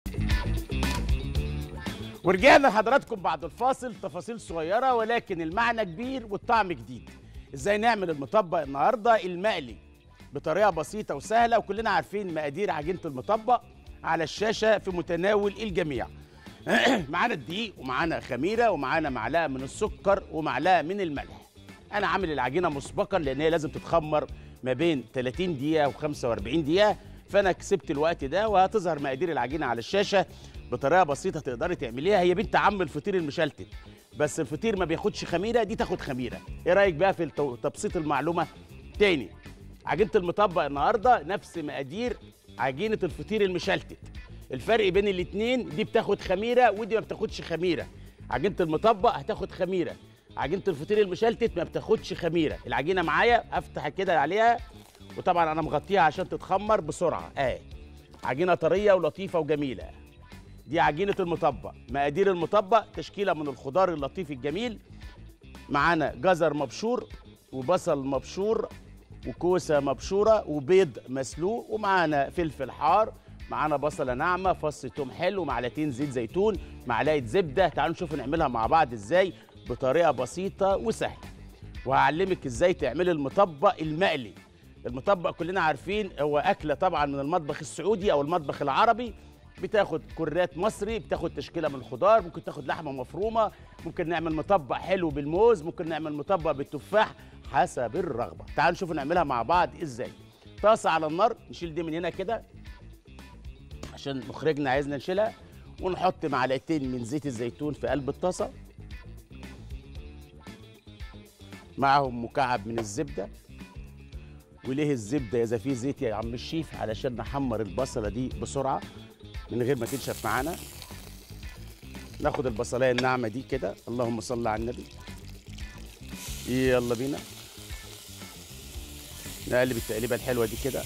ورجعنا لحضراتكم بعد الفاصل تفاصيل صغيرة ولكن المعنى كبير والطعم جديد ازاي نعمل المطبق النهاردة المقلي بطريقة بسيطة وسهلة وكلنا عارفين مقادير عجينة المطبق على الشاشة في متناول الجميع معانا الدقيق ومعانا خميرة ومعانا معلقة من السكر ومعلقة من الملح انا عامل العجينة مسبقا لان هي لازم تتخمر ما بين 30 دقيقة و45 دقيقة فانا كسبت الوقت ده وهتظهر مقادير العجينة على الشاشة بطريقه بسيطه تقدري تعمليها هي بنت عم الفطير المشلتت بس الفطير ما بياخدش خميره دي تاخد خميره ايه رايك بقى في التو- تبسيط المعلومه تاني عجينه المطبق النهارده نفس مقادير عجينه الفطير المشلتت الفرق بين الاتنين دي بتاخد خميره ودي ما بتاخدش خميره عجينه المطبق هتاخد خميره عجينه الفطير المشلتت ما بتاخدش خميره العجينه معايا افتح كده عليها وطبعا انا مغطيها عشان تتخمر بسرعه اهي عجينه طريه ولطيفه وجميله دي عجينة المطبق مقادير المطبق تشكيلة من الخضار اللطيف الجميل معانا جزر مبشور وبصل مبشور وكوسة مبشورة وبيض مسلوق ومعانا فلفل حار معانا بصلة ناعمة فص توم حلو معلقتين زيت زيتون معلقة زبدة تعالوا نشوف نعملها مع بعض ازاي بطريقة بسيطة وسهلة وهعلمك ازاي تعملي المطبق المقلي المطبق كلنا عارفين هو أكلة طبعا من المطبخ السعودي أو المطبخ العربي بتاخد كرات مصري بتاخد تشكيله من الخضار ممكن تاخد لحمه مفرومه ممكن نعمل مطبق حلو بالموز ممكن نعمل مطبق بالتفاح حسب الرغبه تعالوا نشوف نعملها مع بعض ازاي طاسه على النار نشيل دي من هنا كده عشان مخرجنا عايزنا نشيلها ونحط معلقتين من زيت الزيتون في قلب الطاسه معاهم مكعب من الزبده وليه الزبده اذا في زيت يا عم الشيف علشان نحمر البصله دي بسرعه من غير ما تنشف معانا ناخد البصلايه الناعمه دي كده اللهم صل على النبي يلا بينا نقلب التقليبه الحلوه دي كده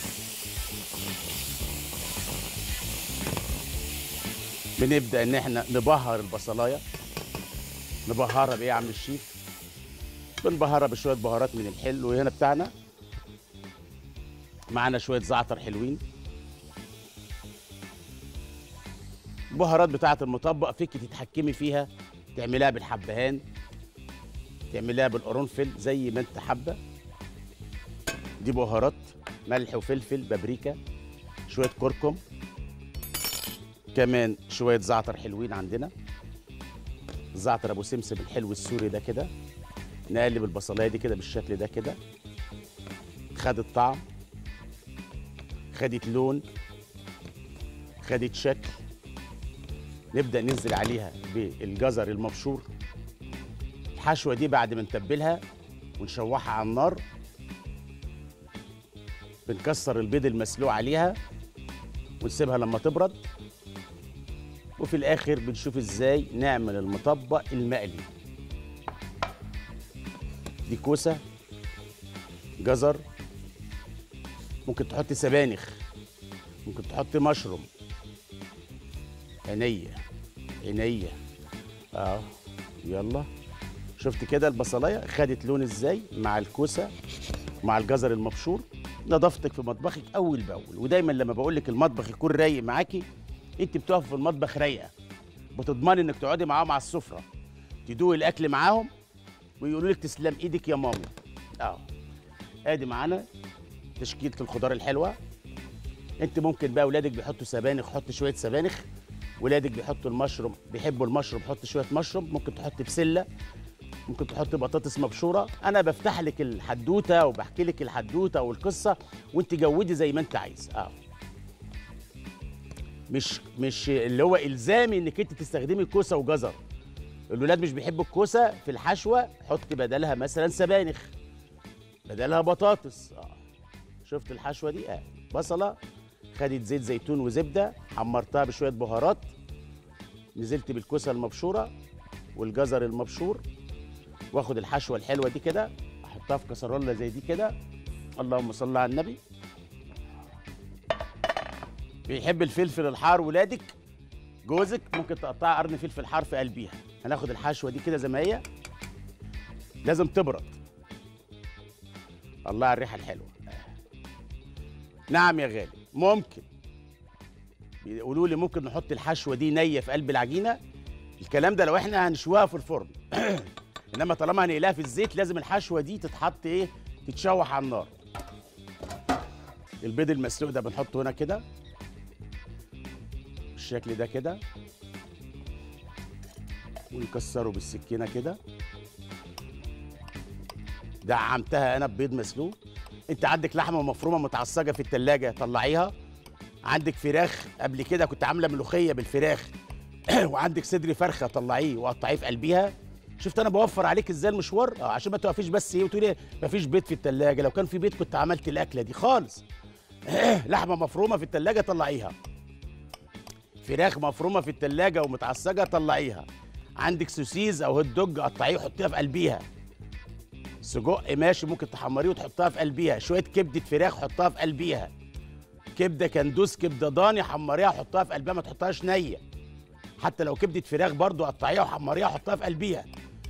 بنبدا ان احنا نبهر البصلايه نبهرها بايه يا عم الشيف بنبهرها بشويه بهارات من الحلو هنا بتاعنا معانا شويه زعتر حلوين البهارات بتاعه المطبق فيك تتحكمي فيها تعمليها بالحبهان تعمليها بالقرنفل زي ما انت حابه دي بهارات ملح وفلفل بابريكا شويه كركم كمان شويه زعتر حلوين عندنا زعتر ابو سمسم الحلو السوري ده كده نقلب البصلايه دي كده بالشكل ده كده خدت طعم خدت لون خدت شكل نبدا ننزل عليها بالجزر المبشور الحشوه دي بعد ما نتبلها ونشوحها على النار بنكسر البيض المسلوق عليها ونسيبها لما تبرد وفي الاخر بنشوف ازاي نعمل المطبق المقلي دي كوسه جزر ممكن تحطي سبانخ ممكن تحطي مشروم عينيا عينيا اه يلا شفت كده البصلايه خدت لون ازاي مع الكوسه مع الجزر المبشور نظافتك في مطبخك اول باول ودايما لما بقول لك المطبخ يكون رايق معاكي انت بتقف في المطبخ رايقه بتضمني انك تقعدي معاهم على السفره تدوقي الاكل معاهم ويقولوا لك تسلم ايدك يا ماما اه ادي معانا تشكيله الخضار الحلوه انت ممكن بقى اولادك بيحطوا سبانخ حط شويه سبانخ ولادك بيحطوا المشروم بيحبوا المشروم حط شويه مشروم ممكن تحط بسله ممكن تحط بطاطس مبشوره انا بفتح لك الحدوته وبحكي لك الحدوته والقصه وانت جودي زي ما انت عايز اه مش مش اللي هو الزامي انك انت تستخدمي كوسه وجزر الولاد مش بيحبوا الكوسه في الحشوه حط بدلها مثلا سبانخ بدلها بطاطس اه شفت الحشوه دي اه بصله خدت زيت زيتون وزبده حمرتها بشويه بهارات نزلت بالكوسه المبشوره والجزر المبشور واخد الحشوه الحلوه دي كده احطها في كسرونه زي دي كده اللهم صل على النبي بيحب الفلفل الحار ولادك جوزك ممكن تقطعي قرن فلفل حار في قلبيها هناخد الحشوه دي كده زي ما هي لازم تبرد الله على الريحه الحلوه نعم يا غالي ممكن بيقولوا لي ممكن نحط الحشوه دي نيه في قلب العجينه الكلام ده لو احنا هنشويها في الفرن انما طالما هنقلها في الزيت لازم الحشوه دي تتحط ايه تتشوح على النار البيض المسلوق ده بنحطه هنا كده بالشكل ده كده ونكسره بالسكينه كده دعمتها انا ببيض مسلوق انت عندك لحمه مفرومه متعصجه في التلاجة طلعيها عندك فراخ قبل كده كنت عامله ملوخيه بالفراخ وعندك صدر فرخه طلعيه وقطعيه في قلبيها شفت انا بوفر عليك ازاي المشوار اه عشان ما توقفيش بس ايه وتقولي ما فيش بيض في التلاجة لو كان في بيض كنت عملت الاكله دي خالص لحمه مفرومه في التلاجة طلعيها فراخ مفرومه في التلاجة ومتعصجه طلعيها عندك سوسيز او هوت دوج قطعيه وحطيها في قلبيها سجق ماشي ممكن تحمريه وتحطها في قلبيها شويه كبده فراخ حطها في قلبيها كبده كندوس كبده ضاني حمريها وحطها في قلبها ما تحطهاش نيه حتى لو كبده فراخ برضو قطعيها وحمريها وحطها في قلبيها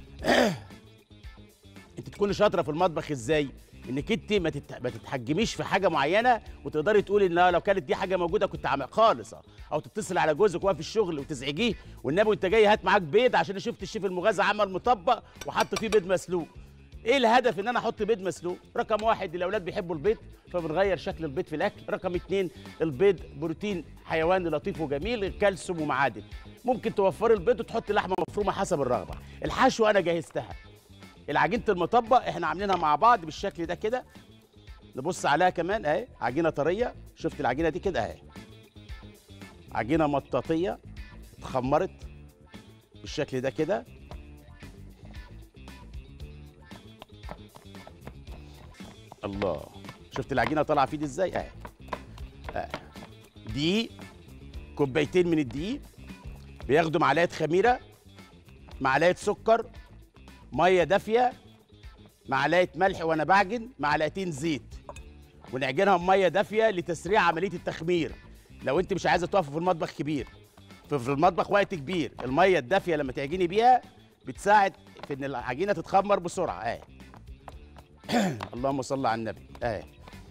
انت تكوني شاطره في المطبخ ازاي انك انت ما, تت... ما تتحجميش في حاجه معينه وتقدري تقولي ان لو كانت دي حاجه موجوده كنت عامل خالص اه. او تتصل على جوزك وهو في الشغل وتزعجيه والنبي وانت جاي هات معاك بيض عشان أنا شفت الشيف المغازي عمل مطبق وحط فيه بيض مسلوق ايه الهدف ان انا احط بيض مسلوق رقم واحد الاولاد بيحبوا البيض فبنغير شكل البيض في الاكل رقم اتنين البيض بروتين حيواني لطيف وجميل كالسيوم ومعادن ممكن توفري البيض وتحطي لحمه مفرومه حسب الرغبه الحشوه انا جهزتها العجينه المطبق احنا عاملينها مع بعض بالشكل ده كده نبص عليها كمان اهي عجينه طريه شفت العجينه دي كده اهي عجينه مطاطيه اتخمرت بالشكل ده كده الله شفت العجينه طالعه في ايدي ازاي اهي اهي دقيق كوبايتين من الدقيق بياخدوا معلقه خميره معلقه سكر ميه دافيه معلقه ملح وانا بعجن معلقتين زيت ونعجنها بميه دافيه لتسريع عمليه التخمير لو انت مش عايزه تقفي في المطبخ كبير في في المطبخ وقت كبير الميه الدافيه لما تعجني بيها بتساعد في ان العجينه تتخمر بسرعه اهي اللهم صل على النبي اهي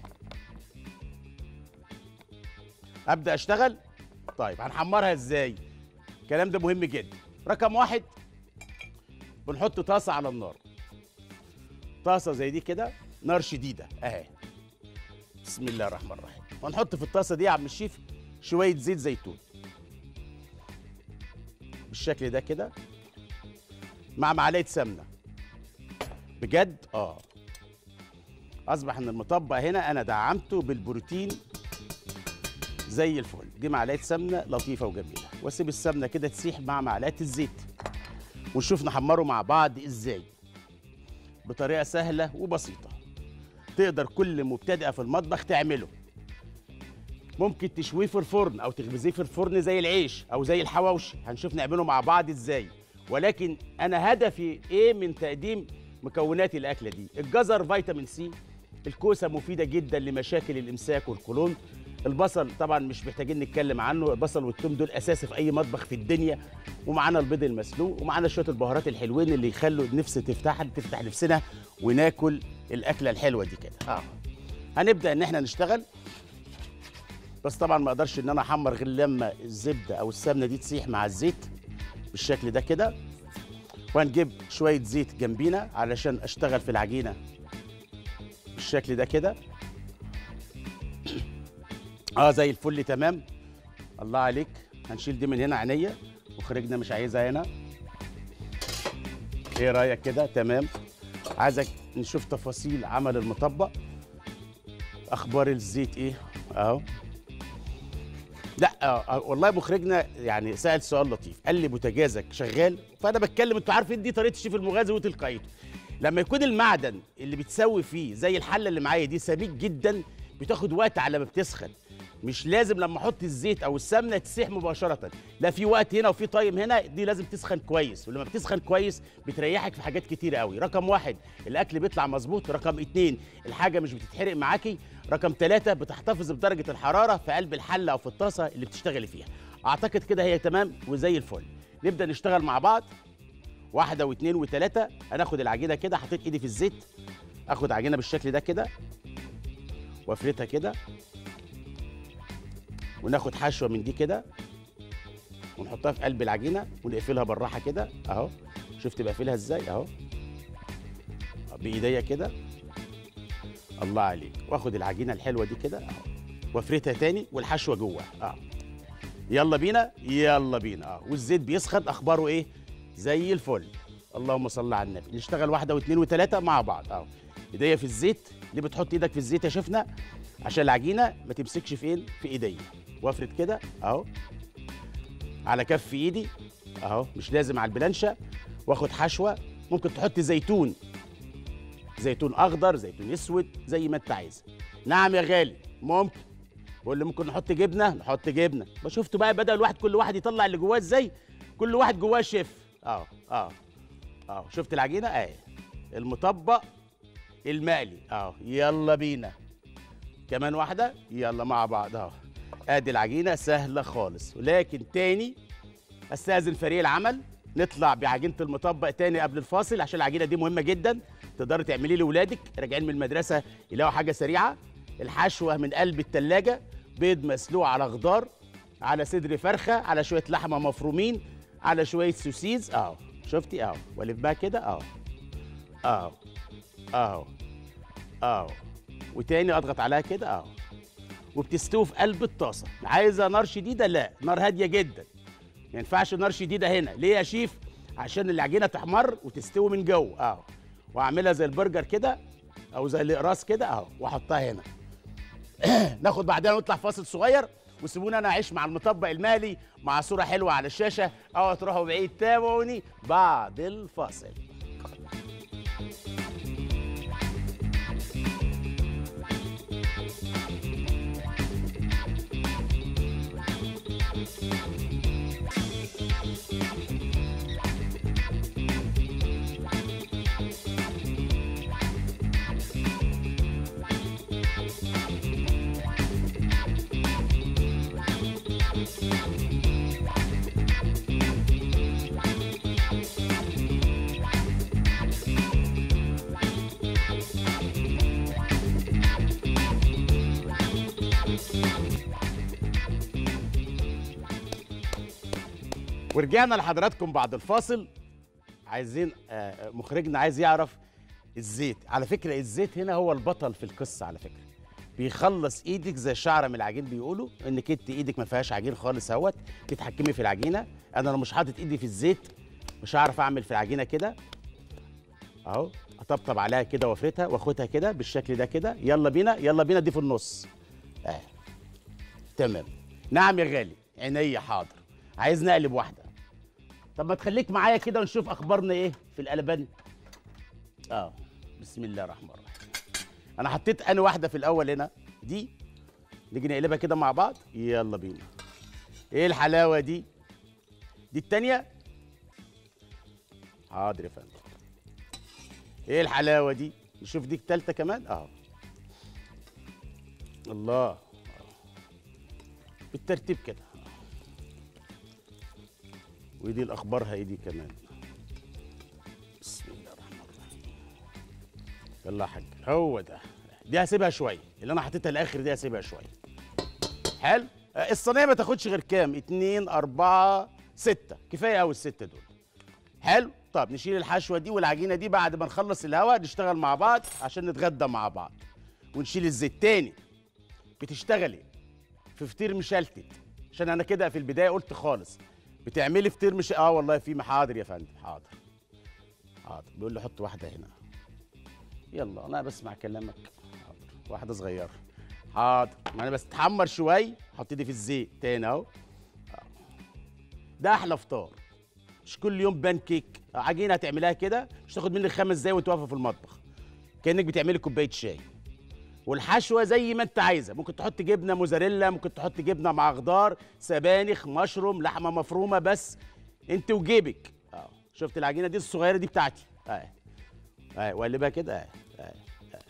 ابدا اشتغل طيب هنحمرها ازاي الكلام ده مهم جدا رقم واحد بنحط طاسه على النار طاسه زي دي كده نار شديده اهي بسم الله الرحمن الرحيم ونحط في الطاسه دي يا عم الشيف شويه زيت زيتون بالشكل ده كده مع معلقه سمنه بجد اه اصبح ان المطبق هنا انا دعمته بالبروتين زي الفل دي معلقه سمنه لطيفه وجميله واسيب السمنه كده تسيح مع معلقه الزيت ونشوف نحمره مع بعض ازاي بطريقه سهله وبسيطه تقدر كل مبتدئه في المطبخ تعمله ممكن تشويه في الفرن او تخبزيه في الفرن زي العيش او زي الحواوشي هنشوف نعمله مع بعض ازاي ولكن انا هدفي ايه من تقديم مكونات الاكله دي الجزر فيتامين سي الكوسه مفيده جدا لمشاكل الامساك والقولون البصل طبعا مش محتاجين نتكلم عنه البصل والثوم دول اساسي في اي مطبخ في الدنيا ومعانا البيض المسلوق ومعانا شويه البهارات الحلوين اللي يخلوا النفس تفتح تفتح نفسنا وناكل الاكله الحلوه دي كده اه هنبدا ان احنا نشتغل بس طبعا ما اقدرش ان انا احمر غير لما الزبده او السمنه دي تسيح مع الزيت بالشكل ده كده وهنجيب شويه زيت جنبينا علشان اشتغل في العجينه بالشكل ده كده اه زي الفل تمام الله عليك هنشيل دي من هنا عينيا وخرجنا مش عايزها هنا ايه رايك كده تمام عايزك نشوف تفاصيل عمل المطبق اخبار الزيت ايه اهو لا آه والله مخرجنا يعني سأل سؤال لطيف قال لي بوتاجازك شغال فانا بتكلم انتوا عارفين دي طريقه الشيف المغازي وتلقائيته لما يكون المعدن اللي بتسوي فيه زي الحله اللي معايا دي سميك جدا بتاخد وقت على ما بتسخن مش لازم لما احط الزيت او السمنه تسيح مباشره لا في وقت هنا وفي تايم هنا دي لازم تسخن كويس ولما بتسخن كويس بتريحك في حاجات كتير قوي رقم واحد الاكل بيطلع مظبوط رقم اتنين الحاجه مش بتتحرق معاكي رقم ثلاثة بتحتفظ بدرجة الحرارة في قلب الحلة أو في الطاسة اللي بتشتغلي فيها أعتقد كده هي تمام وزي الفل نبدأ نشتغل مع بعض واحدة واثنين وثلاثة هناخد العجينة كده حطيت إيدي في الزيت آخد عجينة بالشكل ده كده وافردها كده وناخد حشوه من دي كده ونحطها في قلب العجينه ونقفلها بالراحه كده اهو شفت بقفلها ازاي اهو بايديا كده الله عليك واخد العجينه الحلوه دي كده اهو وافردها تاني والحشوه جوه اه يلا بينا يلا بينا اه والزيت بيسخن اخباره ايه زي الفل اللهم صل على النبي نشتغل واحده واثنين وثلاثه مع بعض اه ايديا في الزيت ليه بتحط ايدك في الزيت يا شفنا عشان العجينه ما تمسكش فين في ايديا وافرد كده اهو على كف ايدي اهو مش لازم على البلانشه واخد حشوه ممكن تحط زيتون زيتون اخضر زيتون اسود زي ما انت عايز نعم يا غالي ممكن بقول لي ممكن نحط جبنه نحط جبنه ما شفتوا بقى بدل الواحد كل واحد يطلع اللي جواه ازاي كل واحد جواه شيف اه اه اه شفت العجينه اهي المطبق المقلي اه يلا بينا كمان واحده يلا مع بعض اهو ادي العجينه سهله خالص ولكن تاني استاذن فريق العمل نطلع بعجينه المطبق تاني قبل الفاصل عشان العجينه دي مهمه جدا تقدري تعمليه لاولادك راجعين من المدرسه يلاقوا حاجه سريعه الحشوه من قلب التلاجة بيض مسلوق على خضار على صدر فرخه على شويه لحمه مفرومين على شويه سوسيز اهو شفتي اهو والف بقى كده اهو اهو اهو اهو وتاني اضغط عليها كده اهو وبتستوي في قلب الطاسه عايزه نار شديده لا نار هاديه جدا ما ينفعش نار شديده هنا ليه يا شيف عشان العجينه تحمر وتستوي من جوه اهو واعملها زي البرجر كده او زي الاقراص كده اهو واحطها هنا ناخد بعدها نطلع فاصل صغير وسيبوني انا اعيش مع المطبق المالي مع صوره حلوه على الشاشه او تروحوا بعيد تابعوني بعد الفاصل ورجعنا لحضراتكم بعد الفاصل عايزين آه، مخرجنا عايز يعرف الزيت على فكرة الزيت هنا هو البطل في القصة على فكرة بيخلص ايدك زي الشعره من العجين بيقولوا انك انت ايدك ما فيهاش عجين خالص اهوت تتحكمي في العجينه انا لو مش حاطط ايدي في الزيت مش هعرف اعمل في العجينه كده اهو اطبطب عليها كده وافردها واخدها كده بالشكل ده كده يلا بينا يلا بينا دي في النص اه تمام نعم يا غالي عينيا حاضر عايز نقلب واحده طب ما تخليك معايا كده ونشوف اخبارنا ايه في القلبان اه بسم الله الرحمن الرحيم انا حطيت انا واحده في الاول هنا دي نيجي نقلبها كده مع بعض يلا بينا ايه الحلاوه دي دي التانية حاضر يا فندم ايه الحلاوه دي نشوف دي التالتة كمان اهو الله بالترتيب كده ودي الاخبارها ايه دي كمان بسم الله الرحمن الرحيم يلا يا حاج هو ده دي هسيبها شويه اللي انا حطيتها الاخر دي هسيبها شويه حلو آه، الصينيه ما تاخدش غير كام اتنين اربعة ستة كفايه قوي الستة دول حلو طب نشيل الحشوه دي والعجينه دي بعد ما نخلص الهواء نشتغل مع بعض عشان نتغدى مع بعض ونشيل الزيت تاني بتشتغلي في فطير مشلتت عشان انا كده في البدايه قلت خالص بتعملي فطير مش اه والله في حاضر يا فندم حاضر حاضر بيقول لي حط واحده هنا يلا انا بسمع كلامك حاضر واحده صغيره حاضر ما انا بس تحمر شوي حط ايدي في الزيت تاني اهو آه. ده احلى فطار مش كل يوم بان كيك عجينه هتعملها كده مش تاخد منك خمس دقايق وانت واقفه في المطبخ كانك بتعملي كوبايه شاي والحشوه زي ما انت عايزه ممكن تحط جبنه موزاريلا ممكن تحط جبنه مع خضار سبانخ مشروم لحمه مفرومه بس انت وجيبك اه شفت العجينه دي الصغيره دي بتاعتي اه اه وقلبها كده اه اه اه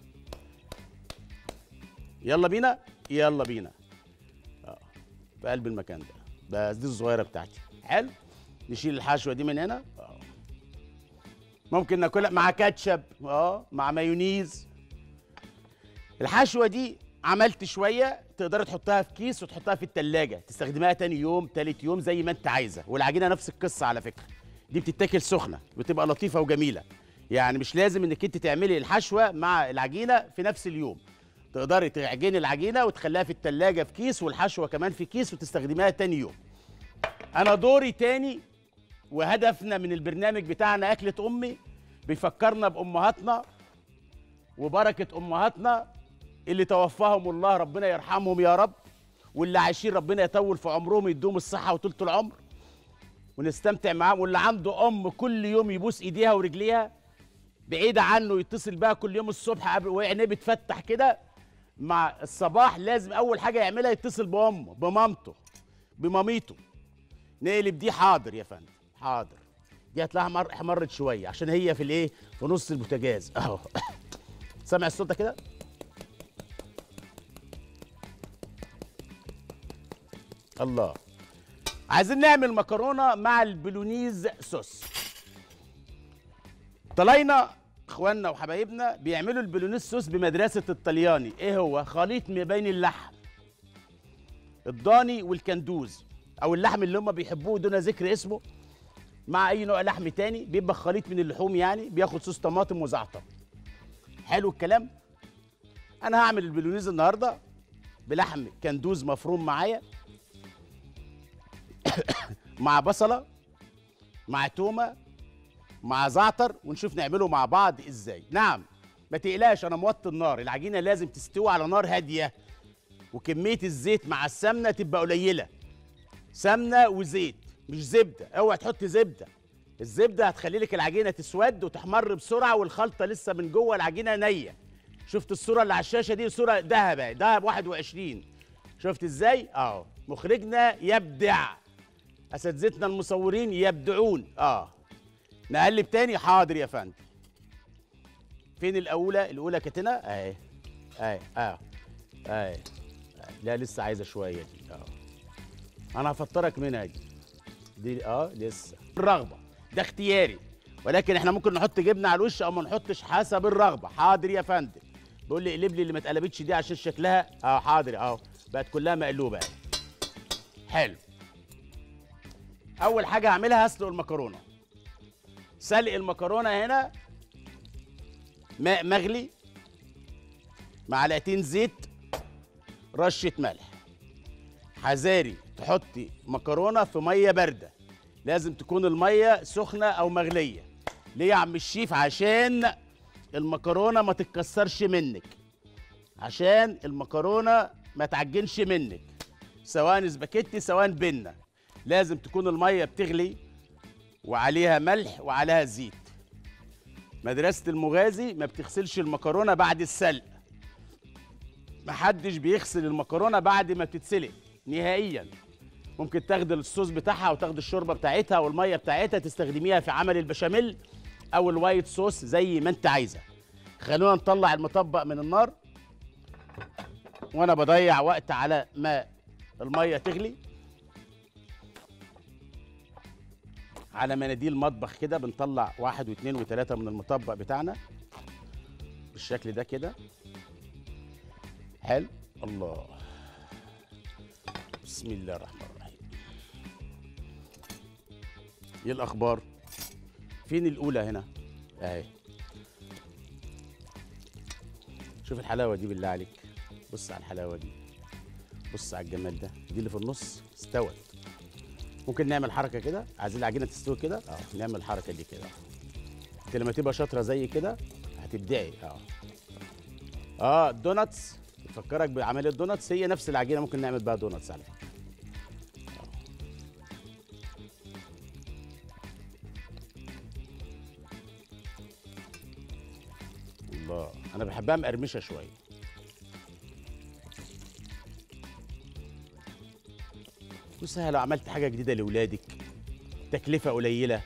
يلا بينا يلا بينا اه في قلب المكان ده بس دي الصغيره بتاعتي حلو نشيل الحشوه دي من هنا اه ممكن ناكلها مع كاتشب اه مع مايونيز الحشوه دي عملت شويه تقدر تحطها في كيس وتحطها في التلاجة تستخدمها تاني يوم تالت يوم زي ما انت عايزه والعجينه نفس القصه على فكره دي بتتاكل سخنه بتبقى لطيفه وجميله يعني مش لازم انك انت تعملي الحشوه مع العجينه في نفس اليوم تقدري تعجني العجينه وتخليها في التلاجة في كيس والحشوه كمان في كيس وتستخدميها تاني يوم انا دوري تاني وهدفنا من البرنامج بتاعنا اكله امي بيفكرنا بامهاتنا وبركه امهاتنا اللي توفاهم الله ربنا يرحمهم يا رب واللي عايشين ربنا يطول في عمرهم يدوم الصحه وطولة العمر ونستمتع معاهم واللي عنده ام كل يوم يبوس ايديها ورجليها بعيدة عنه يتصل بها كل يوم الصبح قبل وعينيه بتفتح كده مع الصباح لازم اول حاجه يعملها يتصل بامه بمامته بماميته نقلب دي حاضر يا فندم حاضر دي هتلاقيها مر... احمرت شويه عشان هي في الايه في نص البوتاجاز اهو سامع الصوت ده كده الله عايزين نعمل مكرونه مع البولونيز صوص طلعنا اخواننا وحبايبنا بيعملوا البولونيز صوص بمدرسه الطلياني ايه هو خليط ما بين اللحم الضاني والكندوز او اللحم اللي هم بيحبوه دون ذكر اسمه مع اي نوع لحم تاني بيبقى خليط من اللحوم يعني بياخد صوص طماطم وزعتر حلو الكلام انا هعمل البولونيز النهارده بلحم كندوز مفروم معايا مع بصله مع تومه مع زعتر ونشوف نعمله مع بعض ازاي نعم ما تقلقش انا موطي النار العجينه لازم تستوي على نار هاديه وكميه الزيت مع السمنه تبقى قليله سمنه وزيت مش زبده اوعى تحط زبده الزبده هتخلي لك العجينه تسود وتحمر بسرعه والخلطه لسه من جوه العجينه نيه شفت الصوره اللي على الشاشه دي صوره ذهب اهي، ذهب 21 شفت ازاي اه مخرجنا يبدع اساتذتنا المصورين يبدعون اه نقلب تاني حاضر يا فندم فين الاولى الاولى كانت هنا اهي اهي اه اهي لا لسه عايزه شويه دي اه انا هفطرك منها دي دي اه لسه الرغبه ده اختياري ولكن احنا ممكن نحط جبنه على الوش او ما نحطش حسب الرغبه حاضر يا فندم بيقول لي اقلب لي اللي ما اتقلبتش دي عشان شكلها اه حاضر اه بقت كلها مقلوبه اهي حلو اول حاجه هعملها هسلق المكرونه سلق المكرونه هنا ماء مغلي معلقتين زيت رشه ملح حذاري تحطي مكرونه في ميه بارده لازم تكون الميه سخنه او مغليه ليه يا عم الشيف عشان المكرونه ما تتكسرش منك عشان المكرونه ما تعجنش منك سواء سباكيتي سواء بينا لازم تكون الميه بتغلي وعليها ملح وعليها زيت مدرسة المغازي ما بتغسلش المكرونة بعد السلق محدش بيغسل المكرونة بعد ما بتتسلق نهائيا ممكن تاخد الصوص بتاعها وتاخد الشوربة بتاعتها والمية بتاعتها تستخدميها في عمل البشاميل أو الوايت صوص زي ما أنت عايزة خلونا نطلع المطبق من النار وأنا بضيع وقت على ما المية تغلي على مناديل مطبخ كده بنطلع واحد واثنين وثلاثة من المطبق بتاعنا بالشكل ده كده حلو الله بسم الله الرحمن الرحيم ايه الاخبار فين الاولى هنا اهي شوف الحلاوه دي بالله عليك بص على الحلاوه دي بص على الجمال ده دي اللي في النص استوت ممكن نعمل حركه كده عايزين العجينه تستوي كده اه نعمل الحركه دي كده انت لما تبقى شاطره زي كده هتبدعي اه اه الدوناتس تفكرك بعمليه الدوناتس هي نفس العجينه ممكن نعمل بها دوناتس على فكره آه. الله انا بحبها مقرمشه شويه وسهل لو عملت حاجه جديده لاولادك تكلفه قليله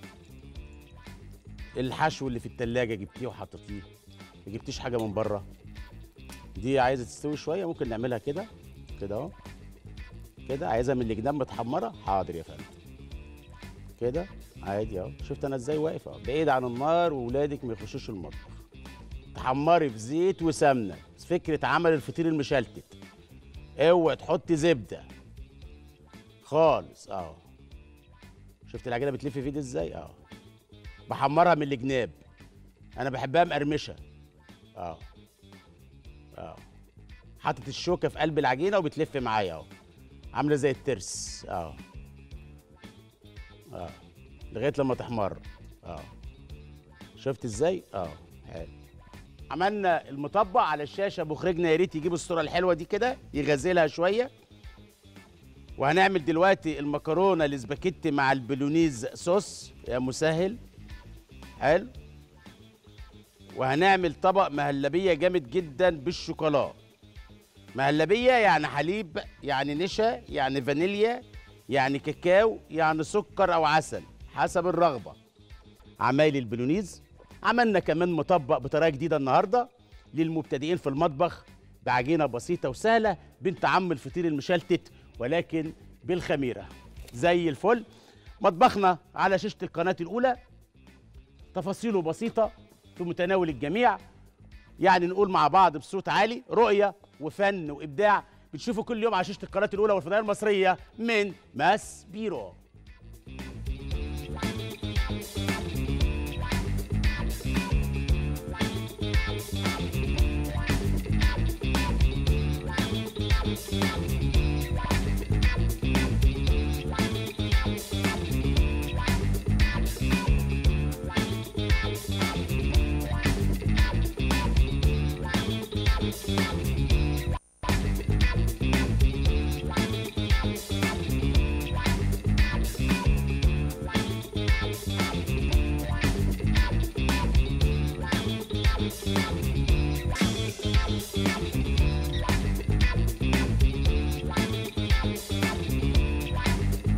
الحشو اللي في التلاجة جبتيه وحطيتيه ما جبتيش حاجه من بره دي عايزه تستوي شويه ممكن نعملها كده كده اهو كده عايزها من الجناب متحمره حاضر يا فندم كده عادي اهو شفت انا ازاي واقف اهو بعيد عن النار واولادك ما يخشوش المطبخ تحمري في زيت وسمنه فكره عمل الفطير المشلتت اوعى تحط زبده خالص اه شفت العجينه بتلف في ايدي ازاي اه بحمرها من الجناب انا بحبها مقرمشه اه اه حاطط الشوكه في قلب العجينه وبتلف معايا اهو عامله زي الترس اه اه لغايه لما تحمر اه شفت ازاي اه حلو عملنا المطبق على الشاشه مخرجنا يا ريت يجيب الصوره الحلوه دي كده يغزلها شويه وهنعمل دلوقتي المكرونه الاسباجيتي مع البولونيز صوص يا مسهل حلو وهنعمل طبق مهلبيه جامد جدا بالشوكولاته مهلبيه يعني حليب يعني نشا يعني فانيليا يعني كاكاو يعني سكر او عسل حسب الرغبه عمايل البولونيز عملنا كمان مطبق بطريقه جديده النهارده للمبتدئين في المطبخ بعجينه بسيطه وسهله بنت عم الفطير المشلتت ولكن بالخميره زي الفل مطبخنا على شاشه القناه الاولى تفاصيله بسيطه في متناول الجميع يعني نقول مع بعض بصوت عالي رؤيه وفن وابداع بتشوفوا كل يوم على شاشه القناه الاولى والفضائيه المصريه من ماس بيرو